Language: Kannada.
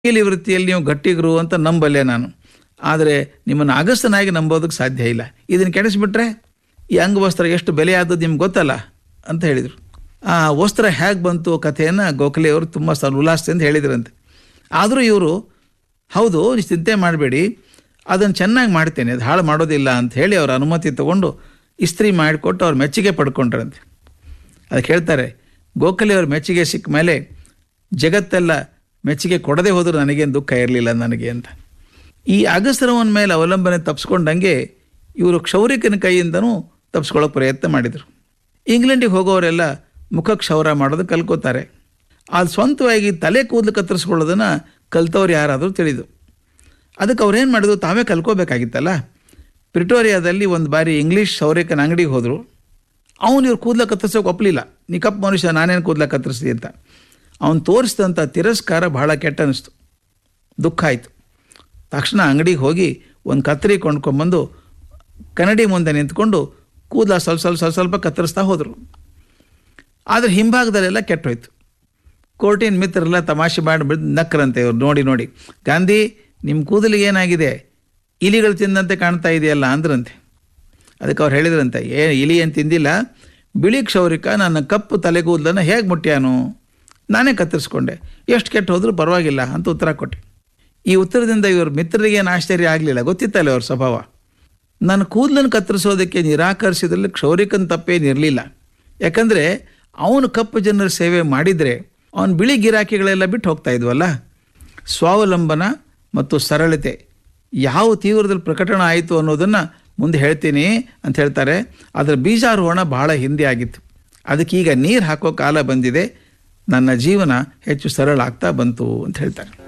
ವಕೀಲಿ ವೃತ್ತಿಯಲ್ಲಿ ನೀವು ಗಟ್ಟಿಗರು ಅಂತ ನಂಬಲ್ಲೆ ನಾನು ಆದರೆ ನಿಮ್ಮನ್ನು ಅಗಸ್ತನಾಗಿ ನಂಬೋದಕ್ಕೆ ಸಾಧ್ಯ ಇಲ್ಲ ಇದನ್ನು ಕೆಡಿಸ್ಬಿಟ್ರೆ ಈ ಅಂಗವಸ್ತ್ರ ಎಷ್ಟು ಬೆಲೆ ಆದದ್ದು ನಿಮ್ಗೆ ಗೊತ್ತಲ್ಲ ಅಂತ ಹೇಳಿದರು ಆ ವಸ್ತ್ರ ಹೇಗೆ ಬಂತು ಕಥೆಯನ್ನು ಗೋಖಲೆ ಅವರು ತುಂಬ ಸ ಉಲ್ಲಾಸದಿಂದ ಹೇಳಿದ್ರಂತೆ ಆದರೂ ಇವರು ಹೌದು ನೀವು ಚಿಂತೆ ಮಾಡಬೇಡಿ ಅದನ್ನು ಚೆನ್ನಾಗಿ ಮಾಡ್ತೇನೆ ಅದು ಹಾಳು ಮಾಡೋದಿಲ್ಲ ಅಂತ ಹೇಳಿ ಅವ್ರ ಅನುಮತಿ ತಗೊಂಡು ಇಸ್ತ್ರಿ ಮಾಡಿಕೊಟ್ಟು ಅವ್ರ ಮೆಚ್ಚುಗೆ ಪಡ್ಕೊಂಡ್ರಂತೆ ಅದಕ್ಕೆ ಹೇಳ್ತಾರೆ ಗೋಖಲೆ ಅವ್ರ ಮೆಚ್ಚುಗೆ ಸಿಕ್ಕ ಮೇಲೆ ಜಗತ್ತೆಲ್ಲ ಮೆಚ್ಚುಗೆ ಕೊಡದೆ ಹೋದರೂ ನನಗೇನು ದುಃಖ ಇರಲಿಲ್ಲ ನನಗೆ ಅಂತ ಈ ಅಗಸರವನ ಮೇಲೆ ಅವಲಂಬನೆ ತಪ್ಪಿಸ್ಕೊಂಡಂಗೆ ಇವರು ಕ್ಷೌರಿಕನ ಕೈಯಿಂದನೂ ತಪ್ಪಿಸ್ಕೊಳ್ಳೋಕೆ ಪ್ರಯತ್ನ ಮಾಡಿದರು ಇಂಗ್ಲೆಂಡಿಗೆ ಹೋಗೋರೆಲ್ಲ ಮುಖ ಕ್ಷೌರ ಮಾಡೋದು ಕಲ್ಕೋತಾರೆ ಅದು ಸ್ವಂತವಾಗಿ ತಲೆ ಕೂದಲು ಕತ್ತರಿಸ್ಕೊಳ್ಳೋದನ್ನು ಕಲ್ತವ್ರು ಯಾರಾದರೂ ತಿಳಿದು ಅದಕ್ಕೆ ಅವ್ರೇನು ಮಾಡಿದ್ರು ತಾವೇ ಕಲ್ಕೋಬೇಕಾಗಿತ್ತಲ್ಲ ಪ್ರಿಟೋರಿಯಾದಲ್ಲಿ ಒಂದು ಬಾರಿ ಇಂಗ್ಲೀಷ್ ಸೌರಿಕನ ಅಂಗಡಿಗೆ ಹೋದರು ಅವನು ಇವ್ರು ಕೂದಲ ಕತ್ತರಿಸೋಕೆ ಒಪ್ಪಲಿಲ್ಲ ನೀ ಕಪ್ಪು ಮನುಷ್ಯ ನಾನೇನು ಕೂದಲ ಕತ್ತರಿಸ್ದಿ ಅಂತ ಅವನು ತೋರಿಸಿದಂಥ ತಿರಸ್ಕಾರ ಬಹಳ ಕೆಟ್ಟ ಅನ್ನಿಸ್ತು ದುಃಖ ಆಯಿತು ತಕ್ಷಣ ಅಂಗಡಿಗೆ ಹೋಗಿ ಒಂದು ಕತ್ತರಿ ಕೊಂಡ್ಕೊಂಬಂದು ಕನ್ನಡಿ ಮುಂದೆ ನಿಂತ್ಕೊಂಡು ಕೂದಲ ಸ್ವಲ್ಪ ಸ್ವಲ್ಪ ಸ್ವಲ್ಪ ಸ್ವಲ್ಪ ಕತ್ತರಿಸ್ತಾ ಹೋದರು ಆದರೆ ಹಿಂಭಾಗದಲ್ಲೆಲ್ಲ ಕೆಟ್ಟೋಯ್ತು ಕೋರ್ಟಿನ ಮಿತ್ರರೆಲ್ಲ ತಮಾಷೆ ಮಾಡಿ ಬಿದ್ದು ನಕ್ಕರಂತೆ ಇವ್ರು ನೋಡಿ ನೋಡಿ ಗಾಂಧಿ ನಿಮ್ಮ ಕೂದಲಿಗೆ ಏನಾಗಿದೆ ಇಲಿಗಳು ತಿಂದಂತೆ ಕಾಣ್ತಾ ಇದೆಯಲ್ಲ ಅಂದ್ರಂತೆ ಅದಕ್ಕೆ ಅವ್ರು ಹೇಳಿದ್ರಂತೆ ಏ ಇಲಿ ಏನು ತಿಂದಿಲ್ಲ ಬಿಳಿ ಕ್ಷೌರಿಕ ನನ್ನ ಕಪ್ಪು ತಲೆ ಕೂದಲನ್ನು ಹೇಗೆ ಮುಟ್ಟ್ಯಾನು ನಾನೇ ಕತ್ತರಿಸ್ಕೊಂಡೆ ಎಷ್ಟು ಕೆಟ್ಟು ಹೋದರೂ ಪರವಾಗಿಲ್ಲ ಅಂತ ಉತ್ತರ ಕೊಟ್ಟೆ ಈ ಉತ್ತರದಿಂದ ಇವ್ರ ಮಿತ್ರರಿಗೆ ಏನು ಆಶ್ಚರ್ಯ ಆಗಲಿಲ್ಲ ಗೊತ್ತಿತ್ತಲ್ಲ ಅವ್ರ ಸ್ವಭಾವ ನನ್ನ ಕೂದಲನ್ನು ಕತ್ತರಿಸೋದಕ್ಕೆ ನಿರಾಕರಿಸಿದ್ರಲ್ಲಿ ಕ್ಷೌರಿಕನ ತಪ್ಪೇನಿರಲಿಲ್ಲ ಯಾಕಂದರೆ ಅವನು ಕಪ್ಪು ಜನರ ಸೇವೆ ಮಾಡಿದರೆ ಅವನು ಬಿಳಿ ಗಿರಾಕಿಗಳೆಲ್ಲ ಬಿಟ್ಟು ಹೋಗ್ತಾ ಇದ್ವಲ್ಲ ಸ್ವಾವಲಂಬನ ಮತ್ತು ಸರಳತೆ ಯಾವ ತೀವ್ರದಲ್ಲಿ ಪ್ರಕಟಣ ಆಯಿತು ಅನ್ನೋದನ್ನು ಮುಂದೆ ಹೇಳ್ತೀನಿ ಅಂತ ಹೇಳ್ತಾರೆ ಅದರ ಬೀಜಾರೋಹಣ ಬಹಳ ಹಿಂದೆ ಆಗಿತ್ತು ಅದಕ್ಕೆ ಈಗ ನೀರು ಹಾಕೋ ಕಾಲ ಬಂದಿದೆ ನನ್ನ ಜೀವನ ಹೆಚ್ಚು ಸರಳ ಆಗ್ತಾ ಬಂತು ಅಂತ ಹೇಳ್ತಾರೆ